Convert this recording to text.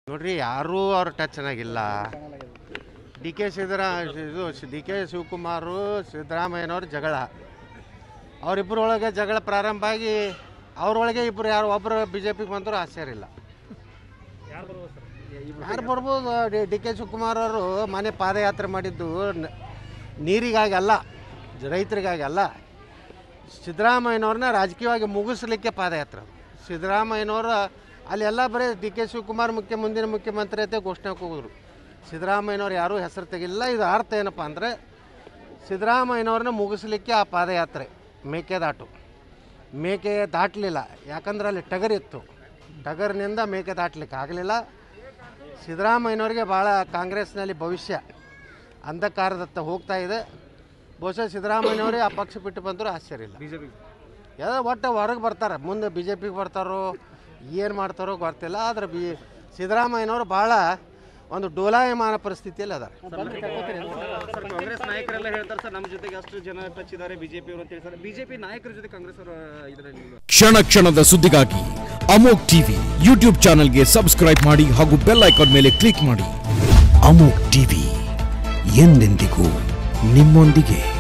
ನೋಡ್ರಿ ಯಾರೂ ಅವ್ರ ಟಚ್ ಚೆನ್ನಾಗಿಲ್ಲ ಡಿ ಕೆ ಸಿದ್ದರಾ ಇದು ಡಿ ಕೆ ಶಿವಕುಮಾರು ಸಿದ್ದರಾಮಯ್ಯನವ್ರ ಜಗಳ ಅವರಿಬ್ಬರೊಳಗೆ ಜಗಳ ಪ್ರಾರಂಭ ಆಗಿ ಅವ್ರೊಳಗೆ ಇಬ್ಬರು ಯಾರು ಒಬ್ಬರು ಬಿ ಜೆ ಪಿಗೆ ಬಂದರೂ ಆಶ್ಚರ್ಯ ಇಲ್ಲ ಯಾರು ಬರ್ಬೋದು ಡಿ ಕೆ ಶಿವಕುಮಾರ್ ಅವರು ಮನೆ ಪಾದಯಾತ್ರೆ ಮಾಡಿದ್ದು ನ- ನೀರಿಗಾಗಿ ಅಲ್ಲ ರೈತರಿಗಾಗಿ ಅಲ್ಲ ಸಿದ್ದರಾಮಯ್ಯನವ್ರನ್ನ ರಾಜಕೀಯವಾಗಿ ಮುಗಿಸ್ಲಿಕ್ಕೆ ಪಾದಯಾತ್ರೆ ಸಿದ್ದರಾಮಯ್ಯನವ್ರ ಅಲ್ಲೆಲ್ಲ ಬರೀ ಡಿ ಕೆ ಶಿವಕುಮಾರ್ ಮುಖ್ಯ ಮುಂದಿನ ಮುಖ್ಯಮಂತ್ರಿ ಅಂತ ಘೋಷಣೆ ಹೋಗಿದ್ರು ಸಿದ್ದರಾಮಯ್ಯನವ್ರು ಯಾರೂ ಹೆಸರು ತೆಗಿಲ್ಲ ಇದು ಅರ್ಥ ಏನಪ್ಪ ಅಂದರೆ ಸಿದ್ದರಾಮಯ್ಯನವ್ರನ್ನ ಮುಗಿಸ್ಲಿಕ್ಕೆ ಆ ಪಾದಯಾತ್ರೆ ಮೇಕೆದಾಟು ಮೇಕೆ ದಾಟಲಿಲ್ಲ ಯಾಕಂದ್ರೆ ಅಲ್ಲಿ ಟಗರಿತ್ತು ಟಗರ್ನಿಂದ ಮೇಕೆ ದಾಟ್ಲಿಕ್ಕೆ ಆಗಲಿಲ್ಲ ಸಿದ್ದರಾಮಯ್ಯನವ್ರಿಗೆ ಭಾಳ ಕಾಂಗ್ರೆಸ್ನಲ್ಲಿ ಭವಿಷ್ಯ ಅಂಧಕಾರದತ್ತ ಹೋಗ್ತಾ ಇದೆ ಬಹುಶಃ ಸಿದ್ದರಾಮಯ್ಯನವರೇ ಆ ಪಕ್ಷ ಬಿಟ್ಟು ಬಂದರೂ ಆಶ್ಚರ್ಯ ಇಲ್ಲ ಬಿಜೆಪಿ ಎಲ್ಲ ಒಟ್ಟು ಹೊರಗೆ ಬರ್ತಾರೆ ಮುಂದೆ ಬಿ ಜೆ ಪಿಗೆ ಬರ್ತಾರೋ ಏನು ಮಾಡ್ತಾರೋ ಗೊತ್ತಿಲ್ಲ ಆದರೆ ಬಿ ಸಿದ್ದರಾಮಯ್ಯನವರು ಭಾಳ ಒಂದು ಡೋಲಾಯಮಾನ ಪರಿಸ್ಥಿತಿಯಲ್ಲಿ ಅದಾರೆ ಸರ್ ಕಾಂಗ್ರೆಸ್ ನಾಯಕರೆಲ್ಲ ಹೇಳ್ತಾರೆ ಸರ್ ನಮ್ಮ ಜೊತೆಗೆ ಅಷ್ಟು ಜನ ಟಚ್ ಇದ್ದಾರೆ ಬಿಜೆಪಿ ಅವರು ಅಂತ ಹೇಳಿ ಸರ್ ಬಿಜೆಪಿ ನಾಯಕರ ಜೊತೆ ಕಾಂಗ್ರೆಸ್ ಅವರ ಇದರಲ್ಲಿ ಕ್ಷಣ ಕ್ಷಣದ ಸುದ್ದಿಗಾಗಿ ಅಮೋಕ್ ಟಿವಿ ಯೂಟ್ಯೂಬ್ ಚಾನೆಲ್ಗೆ ಸಬ್ಸ್ಕ್ರೈಬ್ ಮಾಡಿ ಹಾಗೂ ಬೆಲ್ ಐಕಾನ್ ಮೇಲೆ ಕ್ಲಿಕ್ ಮಾಡಿ ಅಮೋಕ್ ಟಿವಿ ಎಂದೆಂದಿಗೂ ನಿಮ್ಮೊಂದಿಗೆ